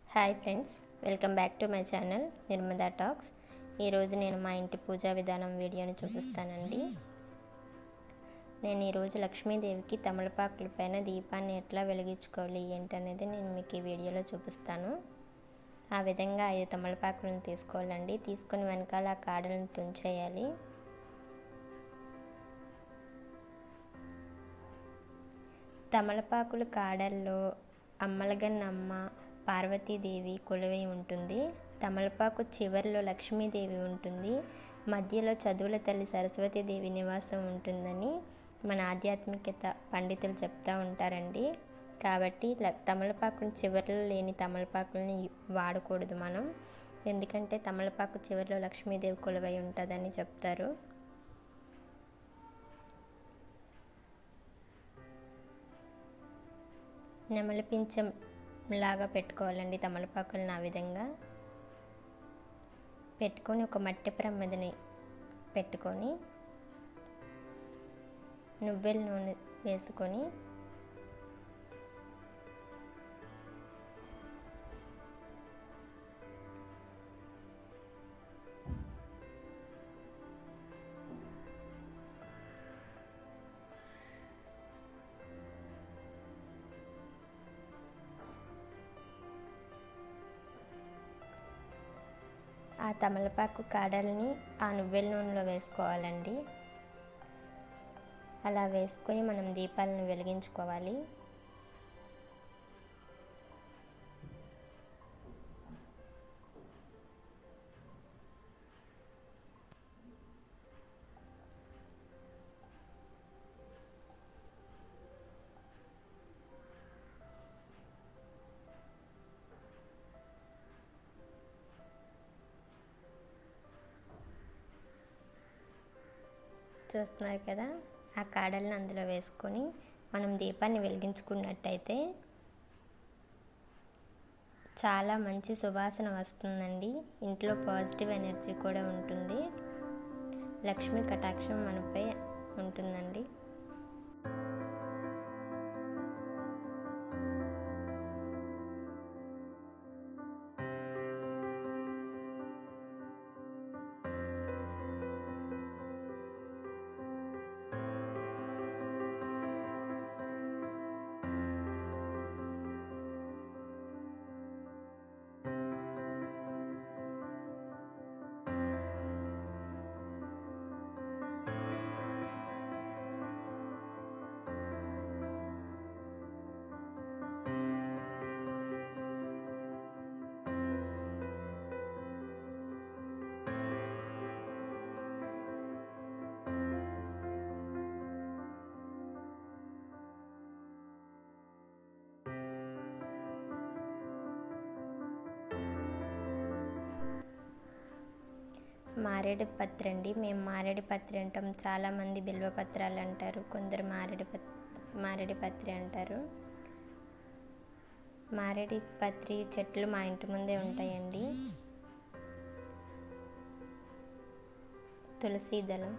hi friends welcome back to my channel Nirmada talks ఈరోజు నేను మా ఇంటి పూజా విధానం వీడియోని చూపిస్తానండి నేను ఈరోజు లక్ష్మీదేవికి తమలపాకుల పైన దీపాన్ని ఎట్లా వెలిగించుకోవాలి ఏంటనేది నేను మీకు ఈ వీడియోలో చూపిస్తాను ఆ విధంగా ఐదు తమలపాకులను తీసుకోవాలండి తీసుకుని వెనకాల ఆ కాడలను తుంచేయాలి తమలపాకుల కాడల్లో అమ్మలగన్నమ్మ పార్వతీదేవి కొలువై ఉంటుంది తమలపాకు చివరిలో లక్ష్మీదేవి ఉంటుంది మధ్యలో చదువుల తల్లి సరస్వతీదేవి నివాసం ఉంటుందని మన ఆధ్యాత్మికత పండితులు చెప్తూ ఉంటారండి కాబట్టి తమలపాకుని చివరిలో లేని తమలపాకుల్ని వాడకూడదు మనం ఎందుకంటే తమలపాకు చివరిలో లక్ష్మీదేవి కొలువై ఉంటుందని చెప్తారు నెమలి పింఛం లాగా పెట్టుకోవాలండి తమలపాకులను ఆ విధంగా పెట్టుకొని ఒక మట్టి ప్రమ్మదిని పెట్టుకొని నువ్వెల నూనె వేసుకొని ఆ తమలపాకు కాడల్ని ఆ నువ్వెల నూనెలో వేసుకోవాలండి అలా వేసుకొని మనం దీపాలను వెలిగించుకోవాలి చూస్తున్నారు కదా ఆ కాడల్ని అందులో వేసుకొని మనం దీపాన్ని వెలిగించుకున్నట్టయితే చాలా మంచి సువాసన వస్తుందండి ఇంట్లో పాజిటివ్ ఎనర్జీ కూడా ఉంటుంది లక్ష్మీ కటాక్షం మనపై ఉంటుందండి మారేడు పత్రి అండి మేము మారేడు పత్రి అంటాం చాలామంది బిల్వ పత్రాలు అంటారు కొందరు మారేడు పత్ మారేడు పత్రి అంటారు మారేడు పత్రి చెట్లు మా ఇంటి ముందే ఉంటాయండి తులసి దళం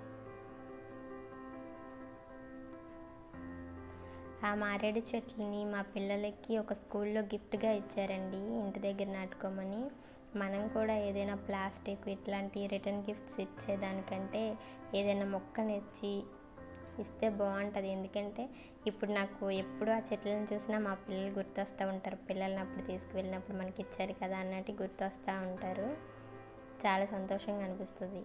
ఆ మారేడు చెట్లని మా పిల్లలకి ఒక స్కూల్లో గిఫ్ట్గా ఇచ్చారండి ఇంటి దగ్గర నాటుకోమని మనం కూడా ఏదైనా ప్లాస్టిక్ ఇట్లాంటి రిటర్న్ గిఫ్ట్స్ ఇచ్చేదానికంటే ఏదైనా మొక్కనిచ్చి ఇస్తే బాగుంటుంది ఎందుకంటే ఇప్పుడు నాకు ఎప్పుడు ఆ చెట్లను చూసినా మా పిల్లలు గుర్తొస్తూ ఉంటారు పిల్లల్ని అప్పుడు తీసుకువెళ్ళినప్పుడు మనకి ఇచ్చారు కదా అన్నట్టు గుర్తొస్తూ ఉంటారు చాలా సంతోషంగా అనిపిస్తుంది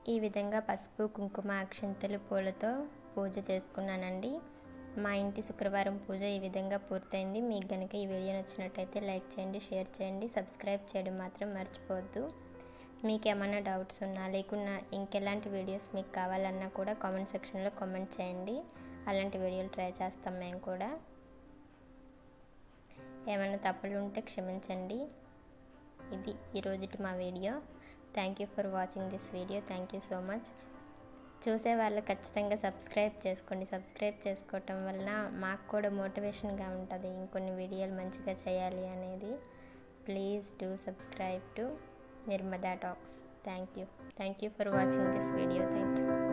ఈ విధంగా పసుపు కుంకుమ అక్షంతలు పూలతో పూజ చేసుకున్నానండి మా ఇంటి శుక్రవారం పూజ ఈ విధంగా పూర్తయింది మీకు కనుక ఈ వీడియో నచ్చినట్టయితే లైక్ చేయండి షేర్ చేయండి సబ్స్క్రైబ్ చేయడం మాత్రం మర్చిపోవద్దు మీకు ఏమైనా డౌట్స్ ఉన్నా లేకున్నా ఇంకెలాంటి వీడియోస్ మీకు కావాలన్నా కూడా కామెంట్ సెక్షన్లో కామెంట్ చేయండి అలాంటి వీడియోలు ట్రై చేస్తాం మేము కూడా ఏమైనా తప్పులు ఉంటే క్షమించండి ఇది ఈరోజుటి మా video thank you for watching this video thank you so much చూసే వాళ్ళు ఖచ్చితంగా సబ్స్క్రైబ్ చేసుకోండి సబ్స్క్రైబ్ చేసుకోవటం వలన మాకు కూడా మోటివేషన్గా ఉంటుంది ఇంకొన్ని వీడియోలు మంచిగా చేయాలి అనేది please do subscribe to Nirmada talks thank you thank you for watching this video thank you